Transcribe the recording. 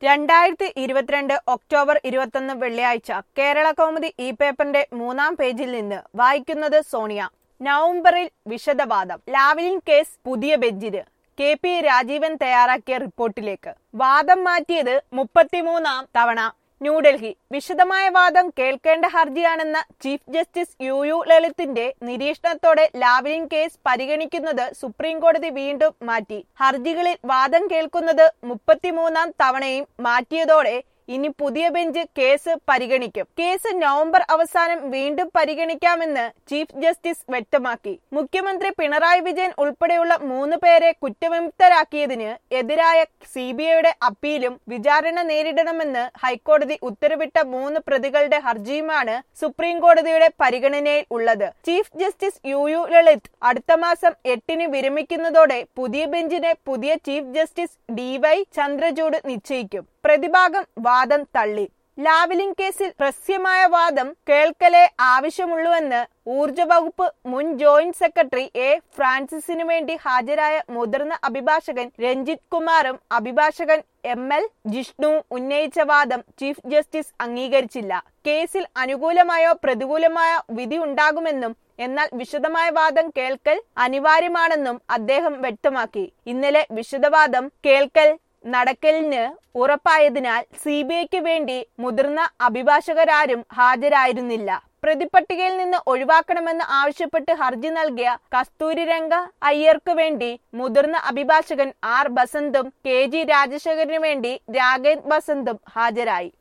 രണ്ടായിരത്തി ഇരുപത്തിരണ്ട് ഒക്ടോബർ ഇരുപത്തൊന്ന് വെള്ളിയാഴ്ച കേരള കൗമുദി ഇ പേപ്പറിന്റെ മൂന്നാം പേജിൽ നിന്ന് വായിക്കുന്നത് സോണിയ നവംബറിൽ വിശദവാദം ലാവ്ലിൻ കേസ് പുതിയ ബെഞ്ചിന് കെ പി രാജീവൻ തയ്യാറാക്കിയ റിപ്പോർട്ടിലേക്ക് വാദം മാറ്റിയത് മുപ്പത്തിമൂന്നാം തവണ ന്യൂഡൽഹി വിശദമായ വാദം കേൾക്കേണ്ട ഹർജിയാണെന്ന ചീഫ് ജസ്റ്റിസ് യു യു ലളിത്തിന്റെ നിരീക്ഷണത്തോടെ ലാവ്ലിൻ കേസ് പരിഗണിക്കുന്നത് സുപ്രീം കോടതി വീണ്ടും മാറ്റി ഹർജികളിൽ വാദം കേൾക്കുന്നത് മുപ്പത്തിമൂന്നാം തവണയും മാറ്റിയതോടെ ഇനി പുതിയ ബെഞ്ച് കേസ് പരിഗണിക്കും കേസ് നവംബർ അവസാനം വീണ്ടും പരിഗണിക്കാമെന്ന് ചീഫ് ജസ്റ്റിസ് വ്യക്തമാക്കി മുഖ്യമന്ത്രി പിണറായി വിജയൻ ഉൾപ്പെടെയുള്ള മൂന്ന് പേരെ കുറ്റവിമുക്തരാക്കിയതിന് എതിരായ സി ബി ഐയുടെ അപ്പീലും വിചാരണ നേരിടണമെന്ന് ഹൈക്കോടതി ഉത്തരവിട്ട മൂന്ന് പ്രതികളുടെ ഹർജിയുമാണ് സുപ്രീം കോടതിയുടെ പരിഗണനയിൽ ഉള്ളത് chief justice U U Lalit അടുത്ത മാസം എട്ടിന് വിരമിക്കുന്നതോടെ പുതിയ ബെഞ്ചിനെ പുതിയ chief justice D Y Chandrachud നിശ്ചയിക്കും പ്രതിഭാഗം വാദം തള്ളി ലാവലിംഗ് കേസിൽ പ്രസ്യമായ വാദം കേൾക്കലേ ആവശ്യമുള്ളൂവെന്ന് ഊർജ വകുപ്പ് മുൻ ജോയിന്റ് സെക്രട്ടറി എ ഫ്രാൻസിസിനു വേണ്ടി ഹാജരായ മുതിർന്ന അഭിഭാഷകൻ രഞ്ജിത് കുമാറും അഭിഭാഷകൻ എം എൽ ജിഷ്ണുവും ഉന്നയിച്ച വാദം ചീഫ് ജസ്റ്റിസ് അംഗീകരിച്ചില്ല കേസിൽ അനുകൂലമായോ പ്രതികൂലമായോ വിധി ഉണ്ടാകുമെന്നും എന്നാൽ വിശദമായ വാദം കേൾക്കൽ അനിവാര്യമാണെന്നും അദ്ദേഹം വ്യക്തമാക്കി ഇന്നലെ വിശദവാദം കേൾക്കൽ നടക്കലിന് ഉറപ്പായതിനാൽ സി ബി ഐക്ക് വേണ്ടി മുതിർന്ന അഭിഭാഷകരാരും ഹാജരായിരുന്നില്ല പ്രതിപട്ടികയിൽ നിന്ന് ഒഴിവാക്കണമെന്ന് ആവശ്യപ്പെട്ട് ഹർജി നൽകിയ കസ്തൂരിരംഗ അയ്യർക്ക് വേണ്ടി മുതിർന്ന അഭിഭാഷകൻ ആർ ബസന്തും കെ ജി രാജശേഖരനു വേണ്ടി രാഗേന്ദ് ബസന്തും ഹാജരായി